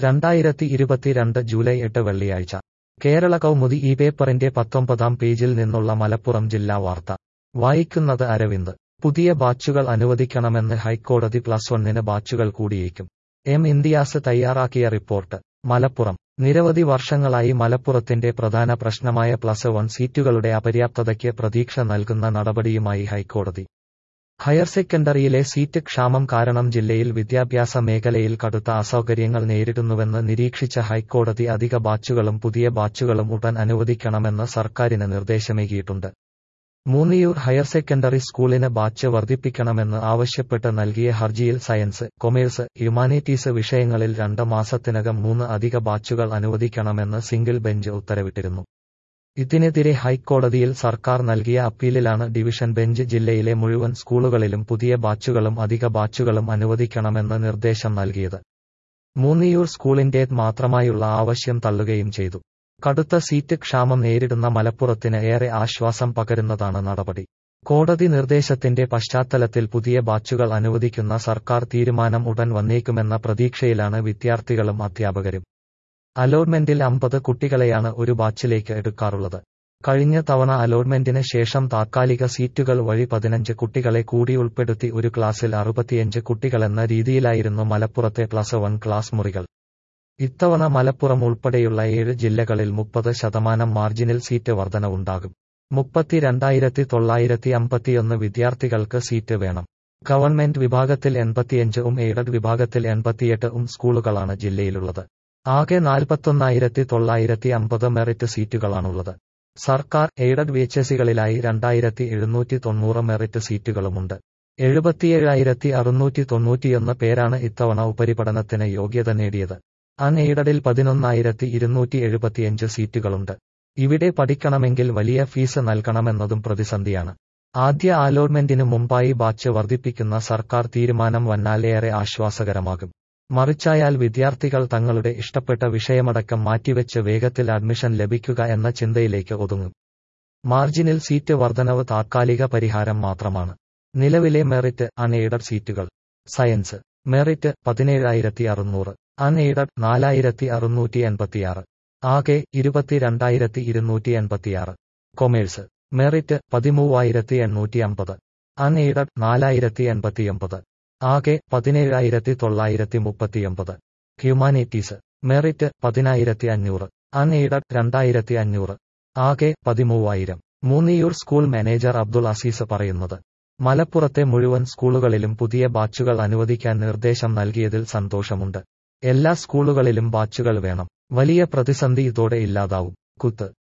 രണ്ടായിരത്തി ഇരുപത്തിരണ്ട് ജൂലൈ എട്ട് വെള്ളിയാഴ്ച കേരള കൗമുദി ഈ പേപ്പറിന്റെ പത്തൊമ്പതാം പേജിൽ നിന്നുള്ള മലപ്പുറം ജില്ലാ വാർത്ത വായിക്കുന്നത് അരവിന്ദ് പുതിയ ബാച്ചുകൾ അനുവദിക്കണമെന്ന് ഹൈക്കോടതി പ്ലസ് വണ്ണിന് ബാച്ചുകൾ കൂടിയേക്കും എം ഇന്ത്യാസ് തയ്യാറാക്കിയ റിപ്പോർട്ട് മലപ്പുറം നിരവധി വർഷങ്ങളായി മലപ്പുറത്തിന്റെ പ്രധാന പ്രശ്നമായ പ്ലസ് വൺ സീറ്റുകളുടെ അപര്യാപ്തതയ്ക്ക് പ്രതീക്ഷ നൽകുന്ന നടപടിയുമായി ഹൈക്കോടതി ഹയർ സെക്കൻഡറിയിലെ സീറ്റ് ക്ഷാമം കാരണം ജില്ലയിൽ വിദ്യാഭ്യാസ മേഖലയിൽ കടുത്ത അസൗകര്യങ്ങൾ നേരിടുന്നുവെന്ന് നിരീക്ഷിച്ച ഹൈക്കോടതി അധിക ബാച്ചുകളും പുതിയ ബാച്ചുകളും ഉടൻ അനുവദിക്കണമെന്ന് സർക്കാരിന് നിർദ്ദേശമേകിയിട്ടുണ്ട് മൂന്നിയൂർ ഹയർ സെക്കൻഡറി സ്കൂളിന് ബാച്ച് വർദ്ധിപ്പിക്കണമെന്ന് ആവശ്യപ്പെട്ട് നൽകിയ ഹർജിയിൽ സയൻസ് കൊമേഴ്സ് ഹ്യൂമാനിറ്റീസ് വിഷയങ്ങളിൽ രണ്ട് മാസത്തിനകം മൂന്ന് അധിക ബാച്ചുകൾ അനുവദിക്കണമെന്ന് സിംഗിൾ ബെഞ്ച് ഉത്തരവിട്ടിരുന്നു ഇതിനെതിരെ ഹൈക്കോടതിയിൽ സർക്കാർ നൽകിയ അപ്പീലിലാണ് ഡിവിഷൻ ബെഞ്ച് ജില്ലയിലെ മുഴുവൻ സ്കൂളുകളിലും പുതിയ ബാച്ചുകളും അധിക ബാച്ചുകളും അനുവദിക്കണമെന്ന് നിർദ്ദേശം നൽകിയത് മൂന്നിയൂർ സ്കൂളിന്റേത് മാത്രമായുള്ള ആവശ്യം തള്ളുകയും ചെയ്തു കടുത്ത സീറ്റ് ക്ഷാമം നേരിടുന്ന മലപ്പുറത്തിന് ഏറെ ആശ്വാസം പകരുന്നതാണ് നടപടി കോടതി നിർദ്ദേശത്തിന്റെ പശ്ചാത്തലത്തിൽ പുതിയ ബാച്ചുകൾ അനുവദിക്കുന്ന സർക്കാർ തീരുമാനം ഉടൻ വന്നേക്കുമെന്ന പ്രതീക്ഷയിലാണ് വിദ്യാർത്ഥികളും അധ്യാപകരും അലോട്ട്മെന്റിൽ അമ്പത് കുട്ടികളെയാണ് ഒരു ബാച്ചിലേക്ക് എടുക്കാറുള്ളത് കഴിഞ്ഞ തവണ അലോട്ട്മെന്റിന് ശേഷം താത്കാലിക സീറ്റുകൾ വഴി പതിനഞ്ച് കുട്ടികളെ കൂടി ഉൾപ്പെടുത്തി ഒരു ക്ലാസ്സിൽ അറുപത്തിയഞ്ച് കുട്ടികളെന്ന രീതിയിലായിരുന്നു മലപ്പുറത്തെ പ്ലസ് വൺ ക്ലാസ് മുറികൾ ഇത്തവണ മലപ്പുറം ഉൾപ്പെടെയുള്ള ഏഴ് ജില്ലകളിൽ മുപ്പത് ശതമാനം മാർജിനിൽ സീറ്റ് വർധനവുണ്ടാകും മുപ്പത്തിരണ്ടായിരത്തി തൊള്ളായിരത്തി അമ്പത്തിയൊന്ന് വിദ്യാർത്ഥികൾക്ക് സീറ്റ് വേണം ഗവൺമെന്റ് വിഭാഗത്തിൽ എൺപത്തിയഞ്ചും എയ്ഡഡ് വിഭാഗത്തിൽ എൺപത്തിയെട്ടും സ്കൂളുകളാണ് ജില്ലയിലുള്ളത് ആകെ നാൽപ്പത്തൊന്നായിരത്തി തൊള്ളായിരത്തി അമ്പത് മെറിറ്റ് സീറ്റുകളാണുള്ളത് സർക്കാർ എയ്ഡഡ് വിഎച്ച്എസികളിലായി രണ്ടായിരത്തി എഴുന്നൂറ്റി തൊണ്ണൂറ് മെറിറ്റ് സീറ്റുകളുമുണ്ട് എഴുപത്തിയേഴായിരത്തി അറുന്നൂറ്റി തൊണ്ണൂറ്റിയൊന്ന് പേരാണ് ഇത്തവണ ഉപരിപഠനത്തിന് യോഗ്യത നേടിയത് അൺ എയ്ഡഡിൽ പതിനൊന്നായിരത്തി ഇരുന്നൂറ്റി എഴുപത്തിയഞ്ച് സീറ്റുകളുണ്ട് ഇവിടെ പഠിക്കണമെങ്കിൽ വലിയ ഫീസ് നൽകണമെന്നതും പ്രതിസന്ധിയാണ് ആദ്യ അലോട്ട്മെന്റിനു മുമ്പായി ബാച്ച് വർദ്ധിപ്പിക്കുന്ന സർക്കാർ തീരുമാനം വന്നാൽ ഏറെ ആശ്വാസകരമാകും മറിച്ചായാൽ വിദ്യാർത്ഥികൾ തങ്ങളുടെ ഇഷ്ടപ്പെട്ട വിഷയമടക്കം മാറ്റിവെച്ച് വേഗത്തിൽ അഡ്മിഷൻ ലഭിക്കുക എന്ന ചിന്തയിലേക്ക് ഒതുങ്ങും മാർജിനിൽ സീറ്റ് വർധനവ് താത്കാലിക പരിഹാരം മാത്രമാണ് നിലവിലെ merit unaided seats science merit പതിനേഴായിരത്തി അറുന്നൂറ് അൺഎയ്ഡഡ് നാലായിരത്തി അറുന്നൂറ്റി എൺപത്തിയാറ് ആകെ ഇരുപത്തിരണ്ടായിരത്തി ഇരുന്നൂറ്റി എൺപത്തിയാറ് കൊമേഴ്സ് മെറിറ്റ് പതിമൂവായിരത്തി എണ്ണൂറ്റി അമ്പത് അൺഎയ്ഡഡ് നാലായിരത്തി എൺപത്തിയൊമ്പത് ആകെ പതിനേഴായിരത്തി തൊള്ളായിരത്തി മുപ്പത്തിയൊമ്പത് ഹ്യൂമാനിറ്റീസ് മെറിറ്റ് പതിനായിരത്തി അഞ്ഞൂറ് അൺഎയ്ഡഡ് രണ്ടായിരത്തി അഞ്ഞൂറ് ആകെ പതിമൂവായിരം മൂന്നിയൂർ സ്കൂൾ മാനേജർ അബ്ദുൾ അസീസ് പറയുന്നത് മലപ്പുറത്തെ മുഴുവൻ സ്കൂളുകളിലും പുതിയ ബാച്ചുകൾ അനുവദിക്കാൻ നിർദ്ദേശം നൽകിയതിൽ സന്തോഷമുണ്ട് എല്ലാ സ്കൂളുകളിലും ബാച്ചുകൾ വേണം വലിയ പ്രതിസന്ധി ഇതോടെ ഇല്ലാതാവും കുത്ത്